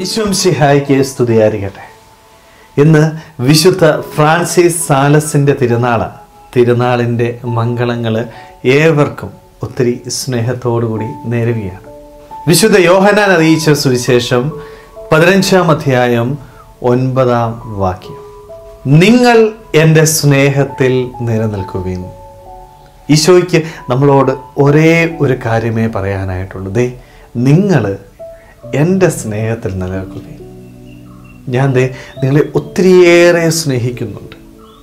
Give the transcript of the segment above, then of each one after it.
ഈശ്വം സിഹായിക്ക് സ്തുതിയായിരിക്കട്ടെ ഇന്ന് വിശുദ്ധ ഫ്രാൻസിസ് സാലസിൻ്റെ തിരുനാളാണ് തിരുനാളിൻ്റെ മംഗളങ്ങൾ ഏവർക്കും ഒത്തിരി സ്നേഹത്തോടുകൂടി നേരുകയാണ് വിശുദ്ധ യോഹനാൻ അറിയിച്ച സുവിശേഷം പതിനഞ്ചാം അധ്യായം ഒൻപതാം വാക്യം നിങ്ങൾ എൻ്റെ സ്നേഹത്തിൽ നിലനിൽക്കുകയും ഈശോയ്ക്ക് നമ്മളോട് ഒരേ ഒരു കാര്യമേ പറയാനായിട്ടുള്ളൂ ദേ നിങ്ങൾ എൻ്റെ സ്നേഹത്തിൽ നിലനിൽക്കുകയും ഞാൻ ദേ നിങ്ങളെ ഒത്തിരിയേറെ സ്നേഹിക്കുന്നുണ്ട്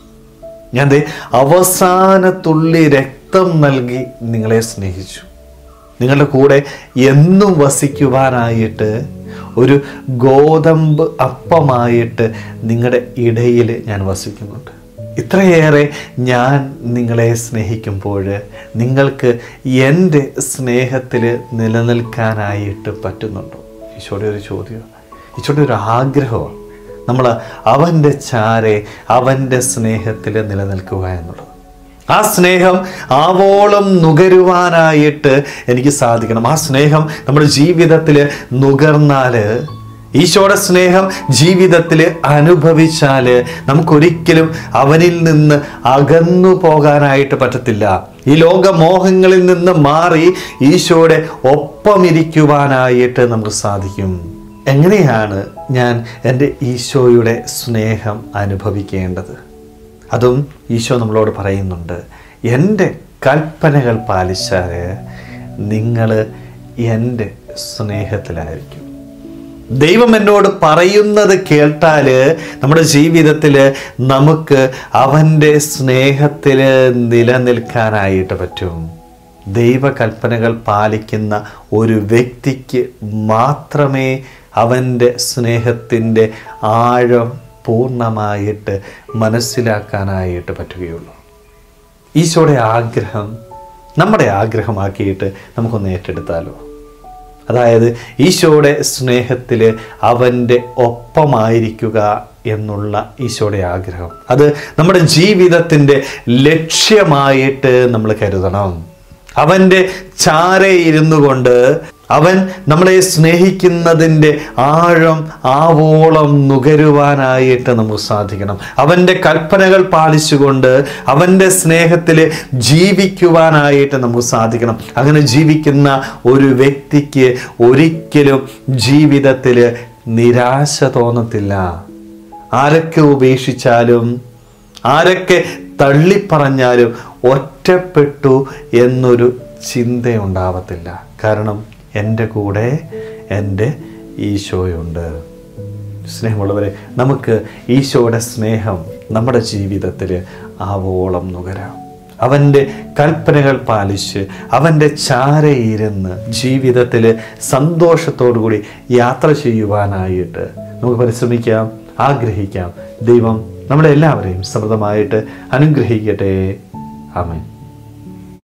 ഞാൻ ദേ അവസാന തുള്ളി രക്തം നൽകി നിങ്ങളെ സ്നേഹിച്ചു നിങ്ങളുടെ കൂടെ എന്നും വസിക്കുവാനായിട്ട് ഒരു ഗോതമ്പ് അപ്പമായിട്ട് നിങ്ങളുടെ ഇടയിൽ ഞാൻ വസിക്കുന്നുണ്ട് ഇത്രയേറെ ഞാൻ നിങ്ങളെ സ്നേഹിക്കുമ്പോൾ നിങ്ങൾക്ക് എൻ്റെ സ്നേഹത്തിൽ നിലനിൽക്കാനായിട്ട് പറ്റുന്നുണ്ടോ ഈശോയുടെ ഒരു ചോദ്യം ഈശോയുടെ ഒരു ആഗ്രഹമാണ് നമ്മൾ അവൻ്റെ ചാരെ അവൻ്റെ സ്നേഹത്തിൽ നിലനിൽക്കുക എന്നുള്ളത് ആ സ്നേഹം ആവോളം നുകരുവാനായിട്ട് എനിക്ക് സാധിക്കണം ആ സ്നേഹം നമ്മുടെ ജീവിതത്തിൽ നുകർന്നാൽ ഈശോയുടെ സ്നേഹം ജീവിതത്തിൽ അനുഭവിച്ചാൽ നമുക്കൊരിക്കലും അവനിൽ നിന്ന് അകന്നു പോകാനായിട്ട് പറ്റത്തില്ല ഈ ലോകമോഹങ്ങളിൽ നിന്ന് മാറി ഈശോയുടെ ഒപ്പമിരിക്കുവാനായിട്ട് നമുക്ക് സാധിക്കും എങ്ങനെയാണ് ഞാൻ എൻ്റെ ഈശോയുടെ സ്നേഹം അനുഭവിക്കേണ്ടത് അതും ഈശോ നമ്മളോട് പറയുന്നുണ്ട് എൻ്റെ കൽപ്പനകൾ പാലിച്ചാൽ നിങ്ങൾ എൻ്റെ സ്നേഹത്തിലായിരിക്കും ദൈവം എന്നോട് പറയുന്നത് കേട്ടാൽ നമ്മുടെ ജീവിതത്തിൽ നമുക്ക് അവൻ്റെ സ്നേഹത്തിൽ നിലനിൽക്കാനായിട്ട് പറ്റും ദൈവകൽപ്പനകൾ പാലിക്കുന്ന ഒരു വ്യക്തിക്ക് മാത്രമേ അവൻ്റെ സ്നേഹത്തിൻ്റെ ആഴം പൂർണ്ണമായിട്ട് മനസ്സിലാക്കാനായിട്ട് പറ്റുകയുള്ളൂ ഈശോയുടെ ആഗ്രഹം നമ്മുടെ ആഗ്രഹമാക്കിയിട്ട് നമുക്കൊന്ന് ഏറ്റെടുത്താലോ അതായത് ഈശോയുടെ സ്നേഹത്തിൽ അവൻ്റെ ഒപ്പമായിരിക്കുക എന്നുള്ള ഈശോയുടെ ആഗ്രഹം അത് നമ്മുടെ ജീവിതത്തിൻ്റെ ലക്ഷ്യമായിട്ട് നമ്മൾ കരുതണം അവൻ്റെ ചാരെ ഇരുന്നു കൊണ്ട് അവൻ നമ്മളെ സ്നേഹിക്കുന്നതിൻ്റെ ആഴം ആവോളം നുകരുവാനായിട്ട് നമുക്ക് സാധിക്കണം അവൻ്റെ കൽപ്പനകൾ പാലിച്ചുകൊണ്ട് അവൻ്റെ സ്നേഹത്തിൽ ജീവിക്കുവാനായിട്ട് നമുക്ക് സാധിക്കണം അങ്ങനെ ജീവിക്കുന്ന ഒരു വ്യക്തിക്ക് ഒരിക്കലും ജീവിതത്തിൽ നിരാശ തോന്നത്തില്ല ആരൊക്കെ ഉപേക്ഷിച്ചാലും ആരൊക്കെ തള്ളിപ്പറഞ്ഞാലും ഒറ്റപ്പെട്ടു എന്നൊരു ചിന്തയുണ്ടാവത്തില്ല കാരണം എൻ്റെ കൂടെ എൻ്റെ ഈശോയുണ്ട് സ്നേഹമുള്ളവരെ നമുക്ക് ഈശോയുടെ സ്നേഹം നമ്മുടെ ജീവിതത്തിൽ ആവോളം നുകരാം അവൻ്റെ കൽപ്പനകൾ പാലിച്ച് അവൻ്റെ ചാരയിരുന്ന് ജീവിതത്തിൽ സന്തോഷത്തോടുകൂടി യാത്ര ചെയ്യുവാനായിട്ട് നമുക്ക് പരിശ്രമിക്കാം ആഗ്രഹിക്കാം ദൈവം നമ്മളെല്ലാവരെയും സമൃദ്ധമായിട്ട് അനുഗ്രഹിക്കട്ടെ ആമേൻ